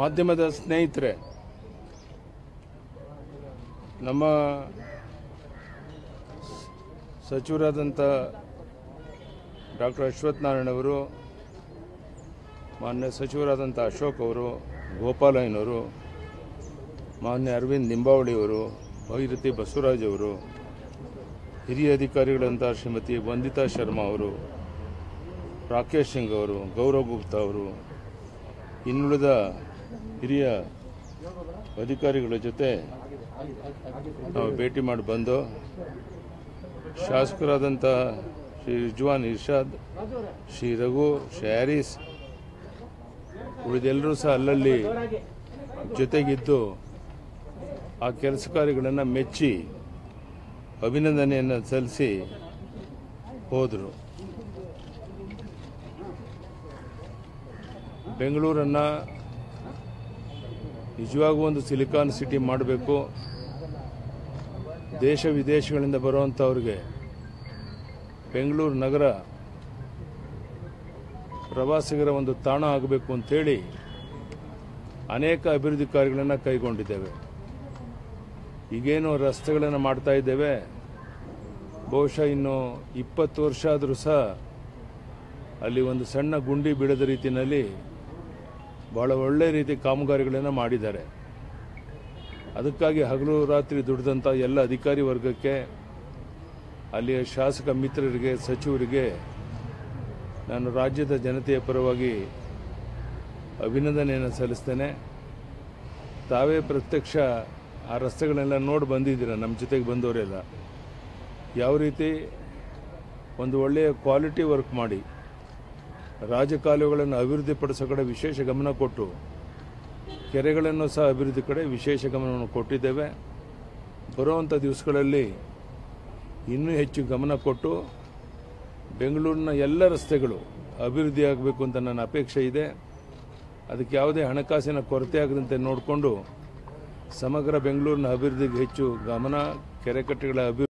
ಮಾಧ್ಯಮದ ಸ್ನೇಹಿತರೆ ನಮ್ಮ ಸಚಿವರಾದಂಥ ಡಾಕ್ಟರ್ ಅಶ್ವಥ್ ನಾರಾಯಣ್ ಅವರು ಮಾನ್ಯ ಸಚಿವರಾದಂಥ ಅಶೋಕ್ ಅವರು ಗೋಪಾಲಯ್ಯನವರು ಮಾನ್ಯ ಅರವಿಂದ್ ನಿಂಬಾವಳಿ ಅವರು ಭೈರತಿ ಬಸವರಾಜ್ ಅವರು ಹಿರಿಯ ಅಧಿಕಾರಿಗಳಂತ ಶ್ರೀಮತಿ ವಂದಿತಾ ಶರ್ಮಾ ಅವರು ರಾಕೇಶ್ ಸಿಂಗ್ ಅವರು ಗೌರವ್ ಗುಪ್ತಾ ಅವರು ಇನ್ನುಳಿದ ಹಿರಿಯ ಅಧಿಕಾರಿಗಳ ಜೊತೆ ನಾವು ಭೇಟಿ ಮಾಡಿ ಬಂದು ಶಾಸಕರಾದಂಥ ಶ್ರೀ ರಿಜ್ವಾನ್ ಇರ್ಷಾದ್ ಶ್ರೀ ರಘು ಶ್ರೀ ಹ್ಯಾರಿಸ್ ಉಳಿದೆಲ್ಲರೂ ಸಹ ಅಲ್ಲಲ್ಲಿ ಜೊತೆಗಿದ್ದು ಆ ಕೆಲಸ ಕಾರ್ಯಗಳನ್ನು ಮೆಚ್ಚಿ ಅಭಿನಂದನೆಯನ್ನು ಸಲ್ಲಿಸಿ ಹೋದರು ಬೆಂಗಳೂರನ್ನು ನಿಜವಾಗೂ ಒಂದು ಸಿಲಿಕಾನ್ ಸಿಟಿ ಮಾಡಬೇಕು ದೇಶ ವಿದೇಶಗಳಿಂದ ಬರುವಂಥವ್ರಿಗೆ ಬೆಂಗಳೂರು ನಗರ ಪ್ರವಾಸಿಗರ ಒಂದು ತಾಣ ಆಗಬೇಕು ಅಂತೇಳಿ ಅನೇಕ ಅಭಿವೃದ್ಧಿ ಕಾರ್ಯಗಳನ್ನು ಕೈಗೊಂಡಿದ್ದೇವೆ ಈಗೇನು ರಸ್ತೆಗಳನ್ನು ಮಾಡ್ತಾ ಇದ್ದೇವೆ ಬಹುಶಃ ಇನ್ನು ಇಪ್ಪತ್ತು ವರ್ಷ ಆದರೂ ಸಹ ಅಲ್ಲಿ ಒಂದು ಸಣ್ಣ ಗುಂಡಿ ಬೀಳದ ರೀತಿಯಲ್ಲಿ ಬಹಳ ಒಳ್ಳೆ ರೀತಿ ಕಾಮಗಾರಿಗಳನ್ನು ಮಾಡಿದ್ದಾರೆ ಅದಕ್ಕಾಗಿ ಹಗಲು ರಾತ್ರಿ ದುಡಿದಂಥ ಎಲ್ಲ ಅಧಿಕಾರಿ ವರ್ಗಕ್ಕೆ ಅಲ್ಲಿಯ ಶಾಸಕ ಮಿತ್ರರಿಗೆ ಸಚಿವರಿಗೆ ನಾನು ರಾಜ್ಯದ ಜನತೆಯ ಪರವಾಗಿ ಅಭಿನಂದನೆಯನ್ನು ಸಲ್ಲಿಸ್ತೇನೆ ತಾವೇ ಪ್ರತ್ಯಕ್ಷ ಆ ರಸ್ತೆಗಳನ್ನೆಲ್ಲ ನೋಡಿ ಬಂದಿದ್ದೀರ ನಮ್ಮ ಜೊತೆಗೆ ಬಂದವರೆಲ್ಲ ಯಾವ ರೀತಿ ಒಂದು ಒಳ್ಳೆಯ ಕ್ವಾಲಿಟಿ ವರ್ಕ್ ಮಾಡಿ ರಾಜಕಾಲುವೆಗಳನ್ನು ಅಭಿವೃದ್ಧಿಪಡಿಸೋ ಕಡೆ ವಿಶೇಷ ಗಮನ ಕೊಟ್ಟು ಕೆರೆಗಳನ್ನು ಸಹ ಅಭಿವೃದ್ಧಿ ಕಡೆ ವಿಶೇಷ ಗಮನವನ್ನು ಕೊಟ್ಟಿದ್ದೇವೆ ಬರುವಂಥ ದಿವಸಗಳಲ್ಲಿ ಇನ್ನೂ ಹೆಚ್ಚು ಗಮನ ಕೊಟ್ಟು ಬೆಂಗಳೂರಿನ ಎಲ್ಲ ರಸ್ತೆಗಳು ಅಭಿವೃದ್ಧಿ ಆಗಬೇಕು ಅಂತ ನನ್ನ ಅಪೇಕ್ಷೆ ಇದೆ ಅದಕ್ಕೆ ಯಾವುದೇ ಹಣಕಾಸಿನ ಕೊರತೆ ಆಗದಂತೆ ನೋಡಿಕೊಂಡು ಸಮಗ್ರ ಬೆಂಗಳೂರಿನ ಅಭಿವೃದ್ಧಿಗೆ ಹೆಚ್ಚು ಗಮನ ಕೆರೆಕಟ್ಟೆಗಳ ಅಭಿವೃದ್ಧಿ